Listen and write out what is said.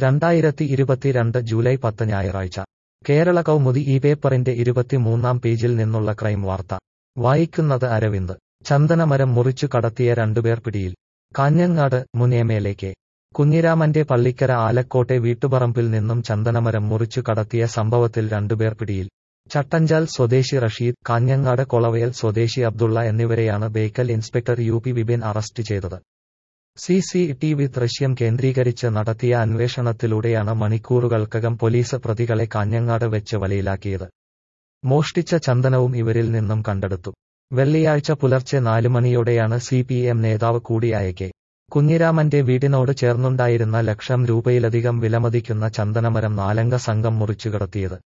രണ്ടായിരത്തി ഇരുപത്തിരണ്ട് ജൂലൈ പത്ത് ഞായറാഴ്ച കേരള കൗമുദി ഈ പേപ്പറിന്റെ ഇരുപത്തിമൂന്നാം പേജിൽ നിന്നുള്ള ക്രൈം വാർത്ത വായിക്കുന്നത് അരവിന്ദ് ചന്ദനമരം മുറിച്ചു കടത്തിയ രണ്ടുപേർ പിടിയിൽ കാഞ്ഞങ്ങാട് മുൻ എം എൽ എ കെ കുഞ്ഞിരാമന്റെ പള്ളിക്കര ആലക്കോട്ടെ വീട്ടുപറമ്പിൽ നിന്നും ചന്ദനമരം മുറിച്ചു കടത്തിയ സംഭവത്തിൽ രണ്ടുപേർ പിടിയിൽ ചട്ടഞ്ചാൽ സ്വദേശി റഷീദ് കാഞ്ഞങ്ങാട് കൊളവയൽ സ്വദേശി അബ്ദുള്ള എന്നിവരെയാണ് Bekal inspector U P Vipin arrest ചെയ്തത് സി സി ടി വി ദൃശ്യം കേന്ദ്രീകരിച്ച് നടത്തിയ അന്വേഷണത്തിലൂടെയാണ് മണിക്കൂറുകൾക്കകം പോലീസ് പ്രതികളെ കാഞ്ഞങ്ങാട് വെച്ച് വലയിലാക്കിയത് മോഷ്ടിച്ച ചന്ദനവും ഇവരിൽ നിന്നും കണ്ടെടുത്തു വെള്ളിയാഴ്ച പുലർച്ചെ നാലു മണിയോടെയാണ് സി പി എം നേതാവ് കൂടിയായ കെ കുഞ്ഞിരാമന്റെ വീടിനോട് ചേർന്നുണ്ടായിരുന്ന ലക്ഷം രൂപയിലധികം വിലമതിക്കുന്ന ചന്ദനമരം നാലംഗ സംഘം മുറിച്ചുകടത്തിയത്